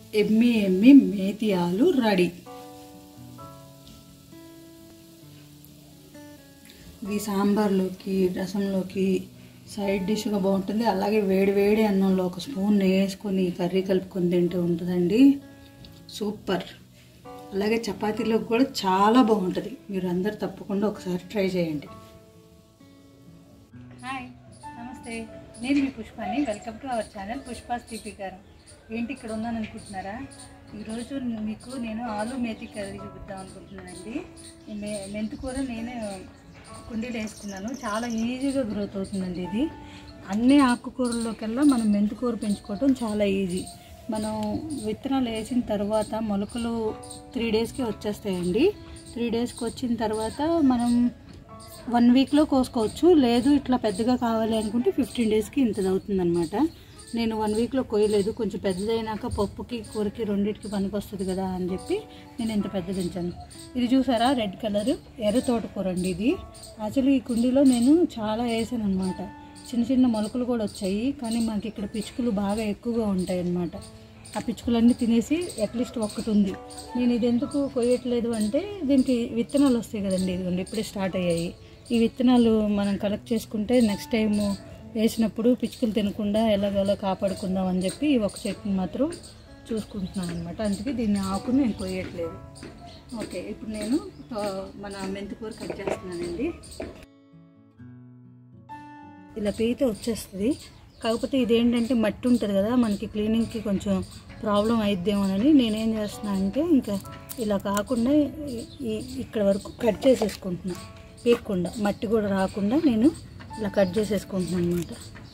ఎమ్మి ఎమ్మి మేతి ఆలు రెడీ ఇది సాంబార్లోకి రసంలోకి సైడ్ డిష్గా బాగుంటుంది అలాగే వేడి వేడి అన్నంలో ఒక స్పూన్ వేసుకొని కర్రీ కలుపుకొని తింటూ ఉంటుందండి సూపర్ అలాగే చపాతీలోకి కూడా చాలా బాగుంటుంది మీరు అందరు తప్పకుండా ఒకసారి ట్రై చేయండి హాయ్ నమస్తే నేను మీ పుష్పాని welcome to our channel Pushpa's TP గారు ఏంటి ఇక్కడ ఉన్నాను అనుకుంటున్నారా ఈరోజు మీకు నేను ఆలు మేతి కర్రీ చూపిద్దాం అనుకుంటున్నానండి ఈ మే మెంతికూర నేను కుండీలో వేసుకున్నాను చాలా ఈజీగా గ్రోత్ అవుతుందండి ఇది అన్ని ఆకుకూరల్లోకెల్లా మనం మెంతికూర పెంచుకోవటం చాలా ఈజీ మనం విత్తనాలు వేసిన తర్వాత మొలకలు త్రీ డేస్కి వచ్చేస్తాయండి త్రీ డేస్కి వచ్చిన తర్వాత మనం వన్ వీక్లో కోసుకోవచ్చు లేదు ఇట్లా పెద్దగా కావాలి అనుకుంటే ఫిఫ్టీన్ డేస్కి ఇంత అవుతుంది అనమాట నేను వన్ వీక్లో కోయలేదు కొంచెం పెద్దదైనాక పప్పుకి కూరకి రెండింటికి పనికి వస్తుంది కదా అని చెప్పి నేను ఇంత పెద్దది ఉంచాను ఇది చూసారా రెడ్ కలర్ ఎర్ర తోటకూర అండి ఇది యాక్చువల్లీ ఈ కుండీలో నేను చాలా వేసాను అనమాట చిన్న చిన్న మొలకలు కూడా వచ్చాయి కానీ మనకి ఇక్కడ పిచ్చుకలు బాగా ఎక్కువగా ఉంటాయి అన్నమాట ఆ పిచ్చుకలన్నీ తినేసి అట్లీస్ట్ ఒక్కటి ఉంది నేను ఇది ఎందుకు కొయ్యట్లేదు అంటే దీనికి విత్తనాలు వస్తాయి కదండి ఇదిగోండి ఇప్పుడే స్టార్ట్ అయ్యాయి ఈ విత్తనాలు మనం కలెక్ట్ చేసుకుంటే నెక్స్ట్ టైం వేసినప్పుడు పిచ్చుకలు తినకుండా ఎలాగోలా కాపాడుకుందాం అని చెప్పి ఈ ఒక చెట్టుని మాత్రం చూసుకుంటున్నాను అనమాట అందుకే దీన్ని ఆకుని నేను కొయ్యట్లేదు ఓకే ఇప్పుడు నేను ఆ, మన మెంతికూర కట్ చేస్తున్నానండి ఇలా పీతే వచ్చేస్తుంది కాకపోతే ఇదేంటంటే మట్టి ఉంటుంది కదా మనకి క్లీనింగ్కి కొంచెం ప్రాబ్లం అయిద్దేమోనని నేనేం చేస్తున్నా అంటే ఇంకా ఇలా కాకుండా ఈ- ఈ- ఇక్కడ వరకు కట్ చేసేసుకుంటున్నా పీక్కుండా మట్టి కూడా రాకుండా నేను ఇలా కట్ చేసేసుకుంటున్నాను అనమాట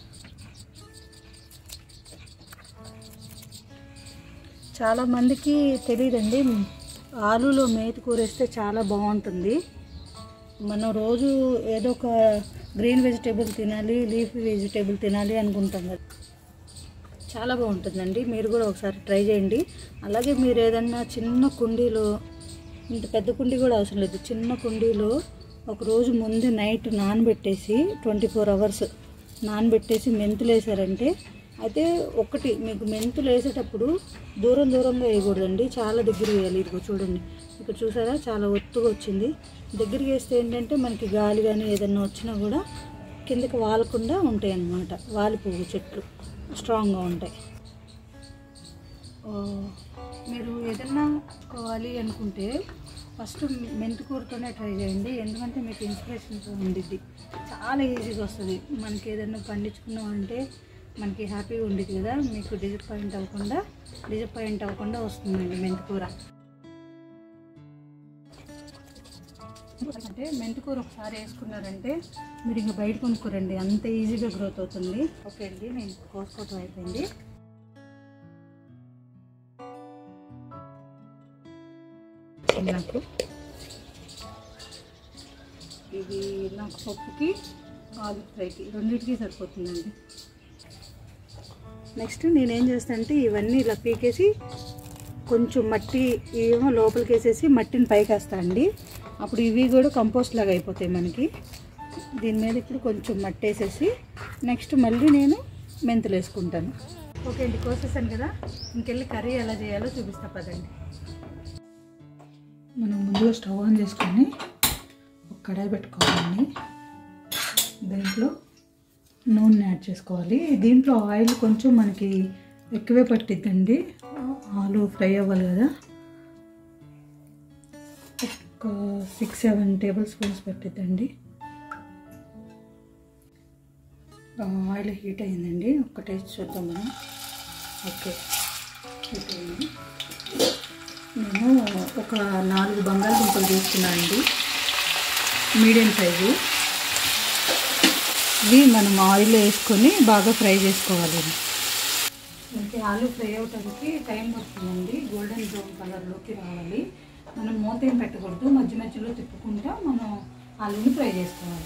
చాలామందికి తెలియదండి ఆలులో మేతి కూరేస్తే చాలా బాగుంటుంది మనం రోజు ఏదో ఒక గ్రీన్ వెజిటేబుల్ తినాలి లీఫ్ వెజిటేబుల్ తినాలి అనుకుంటాం కదా చాలా బాగుంటుందండి మీరు కూడా ఒకసారి ట్రై చేయండి అలాగే మీరు ఏదన్నా చిన్న కుండీలో ఇంత పెద్ద కుండీ కూడా అవసరం లేదు చిన్న కుండీలో ఒక రోజు ముందు నైట్ నానబెట్టేసి ట్వంటీ ఫోర్ అవర్స్ నానబెట్టేసి మెంతులు వేసారంటే అయితే ఒకటి మీకు మెంతులు వేసేటప్పుడు దూరం దూరంగా వేయకూడదండి చాలా దగ్గర వేయాలి ఇదిగో చూడండి ఇక్కడ చూసారా చాలా ఒత్తుగా వచ్చింది దగ్గరికి వేస్తే ఏంటంటే మనకి గాలి కానీ ఏదన్నా వచ్చినా కూడా కిందకి వాలకుండా ఉంటాయి అన్నమాట వాలిపోవు చెట్లు స్ట్రాంగ్గా ఉంటాయి ఆ, మీరు ఏదన్నా కోవాలి అనుకుంటే ఫస్ట్ మెంతికూరతోనే ట్రై చేయండి ఎందుకంటే మీకు ఇన్స్పిరేషన్తో ఉండిద్ది చాలా ఈజీగా వస్తుంది మనకి ఏదైనా పండించుకున్నాం అంటే మనకి హ్యాపీగా ఉండిద్ది కదా మీకు డిసప్పాయింట్ అవ్వకుండా డిసప్పాయింట్ అవ్వకుండా వస్తుందండి మెంతికూర అంటే మెంతికూర ఒకసారి వేసుకున్నారంటే మీరు ఇంకా బయట కొనుక్కోరండి అంత ఈజీగా గ్రోత్ అవుతుంది ఓకే అండి నేను కోసుకోవటం అయిపోయింది నాకు ఇది నాకు పప్పుకి ఆలు ఫ్రైకి రెండింటికి సరిపోతుందండి నెక్స్ట్ నేనేం చేస్తానంటే ఇవన్నీ ఇలా పీకేసి కొంచెం మట్టి ఏమో లోపలికి వేసేసి మట్టిని పైకి వేస్తా అండి అప్పుడు ఇవి కూడా కంపోస్ట్ లాగా అయిపోతాయి మనకి దీని మీద ఇప్పుడు కొంచెం మట్టి వేసేసి నెక్స్ట్ మళ్ళీ నేను మెంతులు వేసుకుంటాను ఓకే అండి కోసేసాను కదా ఇంకెళ్ళి కర్రీ ఎలా చేయాలో చూపిస్తా పదండి మనం ముందుగా స్టవ్ ఆన్ చేసుకొని ఒక కడాయి పెట్టుకోవాలండి దీంట్లో నూనె యాడ్ చేసుకోవాలి దీంట్లో ఆయిల్ కొంచెం మనకి ఎక్కువే పట్టిద్దండి ఆలు ఫ్రై అవ్వాలి కదా ఒక సిక్స్ సెవెన్ టేబుల్ స్పూన్స్ పట్టిద్దండి ఆయిల్ హీట్ అయిందండి ఒక టేస్ట్ చూద్దాం మనం ఓకే హీట్ అయింది నేను ఒక నాలుగు బంగాళదుంపలు తీసుకున్నాను అండి మీడియం సైజు ఇవి మనం ఆయిల్ వేసుకొని బాగా ఫ్రై చేసుకోవాలి మనకి ఆలు ఫ్రై అవడానికి టైం పడుతుందండి గోల్డెన్ బ్రౌన్ కలర్లోకి రావాలి మనం మూత ఏం పెట్టకూడదు మధ్య మధ్యలో తిప్పుకుంటా మనం ఆలుని ఫ్రై చేసుకోవాలి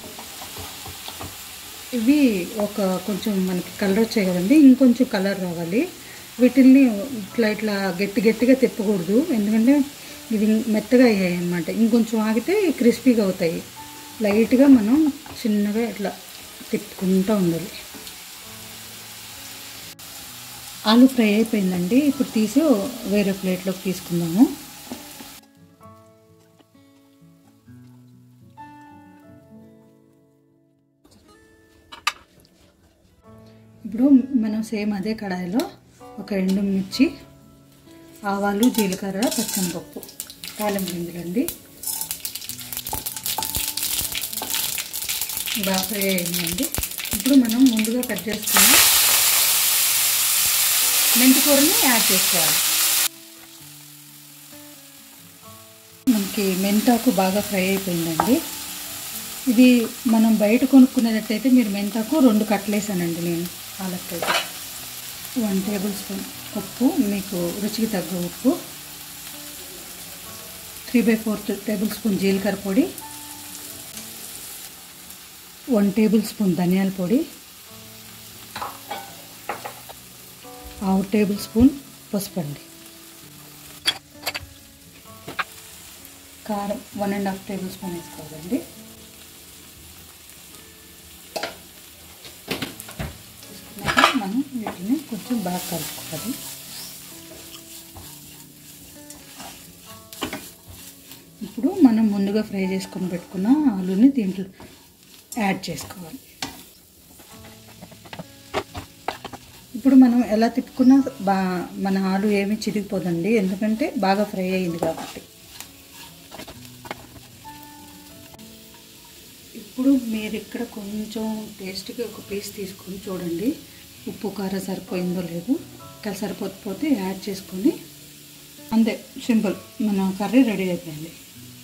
ఇవి ఒక కొంచెం మనకి కలర్ వచ్చాయి కదండి ఇంకొంచెం కలర్ రావాలి వీటిల్ని ఇట్లా ఇట్లా గట్టి గట్టిగా తిప్పకూడదు ఎందుకంటే ఇవి మెత్తగా అయ్యాయి అన్నమాట ఇంకొంచెం ఆగితే క్రిస్పీగా అవుతాయి లైట్గా మనం చిన్నగా ఇట్లా తిప్పుకుంటూ ఉండాలి ఆలు ఫ్రై అయిపోయిందండి ఇప్పుడు తీసి వేరే ప్లేట్లోకి తీసుకుందాము ఇప్పుడు మనం సేమ్ అదే కడాయిలో ఒక ఎండు మిర్చి ఆవాలు జీలకర్ర పచ్చనిపప్పు తాలింపు గింజలండి బాగా ఫ్రై అయిందండి ఇప్పుడు మనం ముందుగా కట్ చేసుకున్న మెంతికూరని యాడ్ చేసుకోవాలి మనకి మెంతాకు బాగా ఫ్రై అయిపోయిందండి ఇది మనం బయట కొనుక్కునేటట్టయితే మీరు మెంతాకు రెండు కట్టలేసానండి నేను పాలకైతే వన్ టేబుల్ స్పూన్ ఉప్పు మీకు రుచికి తగ్గ ఉప్పు three by fourth table spoon జీలకర్ర పొడి వన్ టేబుల్ స్పూన్ ధనియాల పొడి హాఫ్ టేబుల్ స్పూన్ పసుపు అండి కారం one and half table spoon వేసుకోవాలండి తీసుకున్నాక మనం వీటిని కొంచెం బాగా కలుపుకోవాలి ఇప్పుడు మనం ముందుగా ఫ్రై చేసుకొని పెట్టుకున్న ఆలుని దీంట్లో యాడ్ చేసుకోవాలి ఇప్పుడు మనం ఎలా తిప్పుకున్నా బా మన ఆలు ఏమీ చిరిగిపోదండి ఎందుకంటే బాగా ఫ్రై అయింది కాబట్టి ఇప్పుడు మీరు ఇక్కడ కొంచెం టేస్ట్కి ఒక పీస్ తీసుకొని చూడండి ఉప్పు కారం సరిపోయిందో లేదో ఇక్కడ సరిపోకపోతే యాడ్ చేసుకొని అంతే సింపుల్ మన కర్రీ రెడీ అయిపోయింది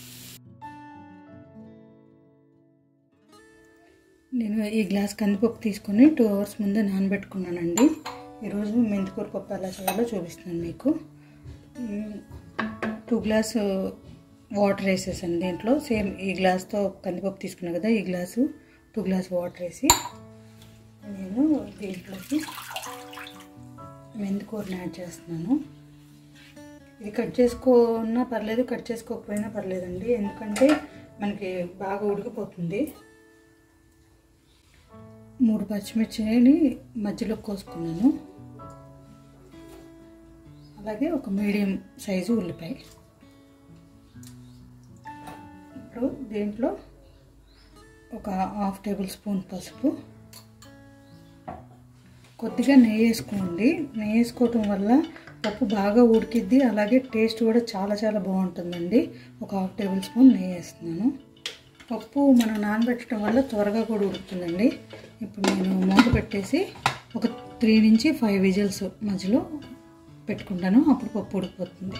నేను ఈ గ్లాస్ కందిపప్పు తీసుకొని టూ అవర్స్ ముందే నానబెట్టుకున్నానండి ఈరోజు మెంతికూర పప్పు ఎలా చేయాలో చూపిస్తున్నాను మీకు టూ గ్లాస్ వాటర్ వేసేసాను దీంట్లో సేమ్ ఈ గ్లాస్తో కందిపప్పు తీసుకున్నాను కదా ఈ గ్లాసు టూ గ్లాస్ వాటర్ వేసి నేను దీంట్లోకి మెంతికూరని యాడ్ చేస్తున్నాను ఇది కట్ చేసుకోన్నా పర్లేదు కట్ చేసుకోకపోయినా పర్లేదండి ఎందుకంటే మనకి బాగా ఉడికిపోతుంది మూడు పచ్చిమిర్చిని మధ్యలో కోసుకున్నాను అలాగే ఒక మీడియం సైజు ఉల్లిపాయ ఇప్పుడు దీంట్లో ఒక హాఫ్ టేబుల్ స్పూన్ పసుపు కొద్దిగా నెయ్యి వేసుకోండి నెయ్యి వేసుకోవటం వల్ల పప్పు బాగా ఉడికిద్ది అలాగే టేస్ట్ కూడా చాలా చాలా బాగుంటుందండి ఒక హాఫ్ టేబుల్ స్పూన్ నెయ్యి వేస్తున్నాను పప్పు మనం నానబెట్టడం వల్ల త్వరగా కూడా ఉడుకుతుందండి ఇప్పుడు నేను మూత పెట్టేసి ఒక త్రీ నుంచి ఫైవ్ విజిల్స్ మధ్యలో పెట్టుకుంటాను అప్పుడు పప్పు ఉడికిపోతుంది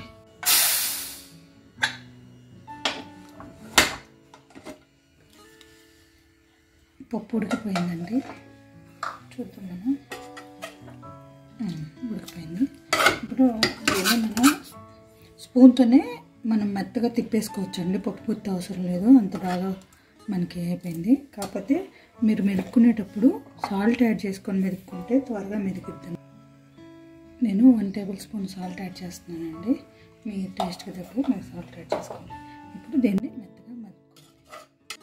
పప్పు ఉడికిపోయిందండి చూద్దాం మనం ఉడికిపోయింది ఇప్పుడు దీన్ని మనం స్పూన్తోనే మనం మెత్తగా తిప్పేసుకోవచ్చండి పప్పు గుత్తి అవసరం లేదు అంత బాగా మనకి అయిపోయింది కాకపోతే మీరు మెదుక్కునేటప్పుడు సాల్ట్ యాడ్ చేసుకొని మెదుక్కుంటే త్వరగా మెదికిద్దాం నేను one table spoon salt add చేస్తున్నానండి మీ టేస్ట్కి తగ్గ మీరు సాల్ట్ యాడ్ చేసుకోండి ఇప్పుడు దీన్ని మెత్తగా మెదుక్కోవాలి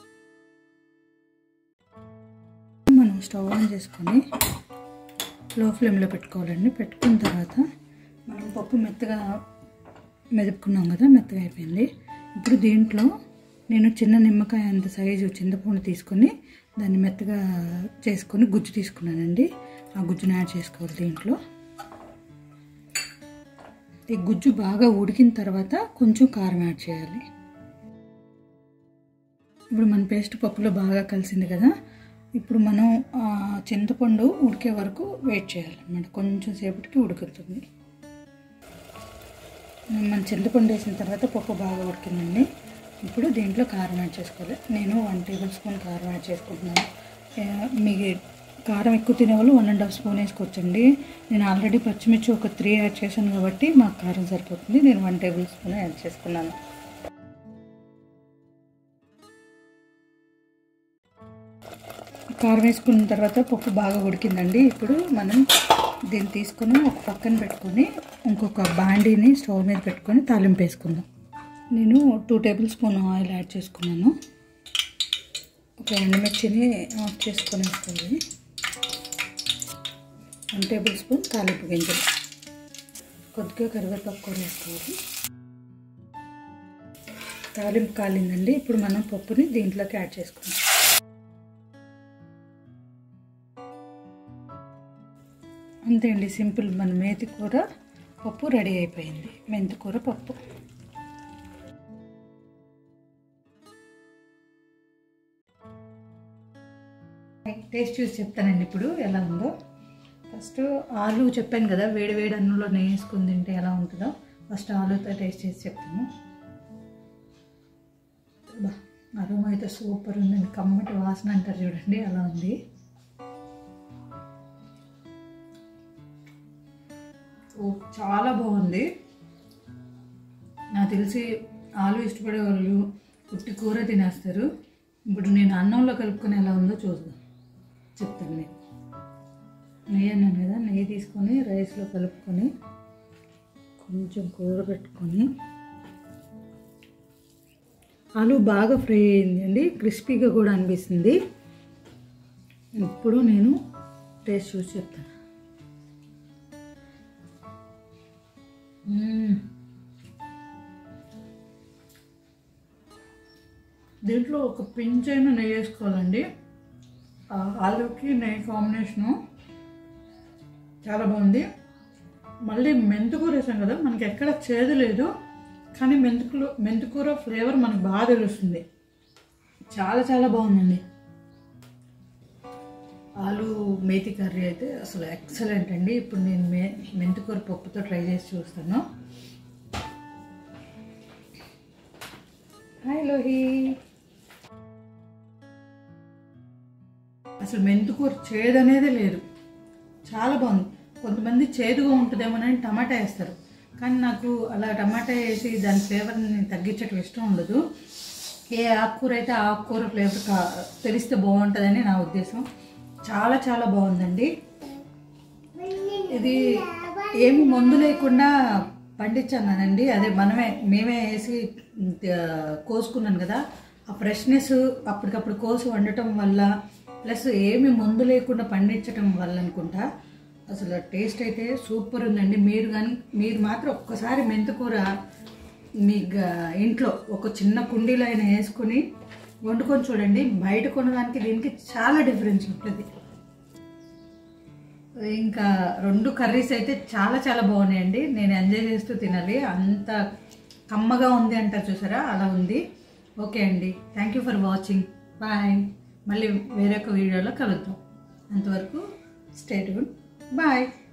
మనం స్టవ్ ఆన్ చేసుకొని లో ఫ్లేమ్లో పెట్టుకోవాలండి పెట్టుకున్న తర్వాత మనం పప్పు మెత్తగా మెదుపుకున్నాం కదా మెత్తగా అయిపోయింది ఇప్పుడు దీంట్లో నేను చిన్న నిమ్మకాయ అంత సైజు చింతపండు తీసుకొని దాన్ని మెత్తగా చేసుకొని గుజ్జు తీసుకున్నానండి ఆ గుజ్జుని యాడ్ చేసుకోవాలి దీంట్లో ఈ గుజ్జు బాగా ఉడికిన తర్వాత కొంచెం కారం యాడ్ చేయాలి ఇప్పుడు మన పేస్ట్ పప్పులో బాగా కలిసింది కదా ఇప్పుడు మనం చింతపండు ఉడికే వరకు వెయిట్ చేయాలన్నమాట కొంచెం సేపటికి ఉడుకుతుంది మన చింతపండు వేసిన తర్వాత పప్పు బాగా ఉడికిందండి ఇప్పుడు దీంట్లో కారం యాడ్ చేసుకోవాలి నేను వన్ టేబుల్ స్పూన్ కారం యాడ్ చేసుకుంటున్నాను మీకు కారం ఎక్కువ తినేవాళ్ళు వన్ అండ్ హాఫ్ స్పూన్ వేసుకోవచ్చండి నేను ఆల్రెడీ పచ్చిమిర్చి ఒక త్రీ యాడ్ చేశాను కాబట్టి మాకు కారం సరిపోతుంది నేను వన్ టేబుల్ స్పూన్ యాడ్ చేసుకున్నాను కారం వేసుకున్న తర్వాత పప్పు బాగా ఉడికిందండి ఇప్పుడు మనం దీన్ని తీసుకొని ఒక పక్కన పెట్టుకొని ఇంకొక బాండీని స్టవ్ మీద పెట్టుకొని తాలింపు వేసుకుందాం నేను two table spoon oil add చేసుకున్నాను ఒక ఎండుమిర్చిని ఆఫ్ చేసుకొని వేసుకోవాలి వన్ టేబుల్ స్పూన్ తాలింపు గింజలు కొద్దిగా కరివేపాకు కూర వేసుకోవాలి తాలింపు కాలిందండి ఇప్పుడు మనం పప్పుని దీంట్లోకి యాడ్ చేసుకుందాం అంతే అండి సింపుల్ మన మేతి కూర పప్పు రెడీ అయిపోయింది మెంతి కూర పప్పు టేస్ట్ చూసి చెప్తానండి ఇప్పుడు ఎలా ఉందో ఫస్ట్ ఆలు చెప్పాను కదా వేడి వేడి అన్నంలో నెయ్యి వేసుకుని తింటే ఎలా ఉంటుందో ఫస్ట్ ఆలుతో టేస్ట్ చేసి చెప్తాను బా అరుమ అయితే సూపర్ ఉందండి కమ్మటి వాసన అంటారు చూడండి అలా ఉంది ఓ చాలా బాగుంది నాకు తెలిసి ఆలు ఇష్టపడే వాళ్ళు ఉట్టి కూర తినేస్తారు ఇప్పుడు నేను అన్నంలో కలుపుకొని ఎలా ఉందో చూద్దాం చెప్తాను నేను నెయ్యి అన్నాను కదా నెయ్యి తీసుకొని రైస్లో కలుపుకొని కొంచెం కూర పెట్టుకొని ఆలు బాగా ఫ్రై అయింది అండి క్రిస్పీగా కూడా అనిపిస్తుంది ఇప్పుడు నేను టేస్ట్ చూసి చెప్తాను మ్మ్. దీంట్లో ఒక పించైన నెయ్యి వేసుకోవాలండి ఆ ఆలుకి నెయ్యి కాంబినేషను చాలా బాగుంది మళ్ళీ మెంతుకూర వేసాం కదా మనకి ఎక్కడ చేదు లేదు కానీ మెంతుకులు మెంతుకూర ఫ్లేవర్ మనకు బాగా తెలుస్తుంది చాలా చాలా బాగుందండి ఆలు మేతి కర్రీ అయితే అసలు ఎక్సలెంట్ అండి ఇప్పుడు నేను మే మెంతికూర పప్పుతో ట్రై చేసి చూస్తాను హాయ్ లోహి అసలు మెంతికూర చేదు అనేది లేదు చాలా బాగుంది కొంతమంది చేదుగా ఉంటుందేమోనని టమాటా వేస్తారు కానీ నాకు అలా టమాటా వేసి దాని ఫ్లేవర్ని తగ్గించడం ఇష్టం ఉండదు ఏ ఆకుకూర అయితే ఆ ఆకుకూర ఫ్లేవర్ కా తెలిస్తే బాగుంటుందని నా ఉద్దేశం చాలా చాలా బాగుందండి ఇది ఏమి మందు లేకుండా పండించానండి అదే మనమే మేమే వేసి ఆ, కోసుకున్నాను కదా ఆ ఫ్రెష్నెస్ అప్పటికప్పుడు కోసి వండటం వల్ల ప్లస్ ఏమి మందు లేకుండా పండించటం వల్ల అనుకుంటా అసలు టేస్ట్ అయితే సూపర్ ఉందండి మీరు కానీ మీరు మాత్రం ఒక్కసారి మెంతికూర మీ గ- ఇంట్లో ఒక చిన్న కుండీలో అయినా వేసుకొని వండుకొని చూడండి బయట కొనడానికి దీనికి చాలా డిఫరెన్స్ ఉంటుంది ఇంకా రెండు కర్రీస్ అయితే చాలా చాలా బాగున్నాయండి నేను ఎంజాయ్ చేస్తూ తినాలి అంత కమ్మగా ఉంది అంటారు చూసారా అలా ఉంది ఓకే అండి thank you for watching bye మళ్ళీ వేరొక వీడియోలో కలుద్దాం అంతవరకు స్టేట్ గుడ్ బాయ్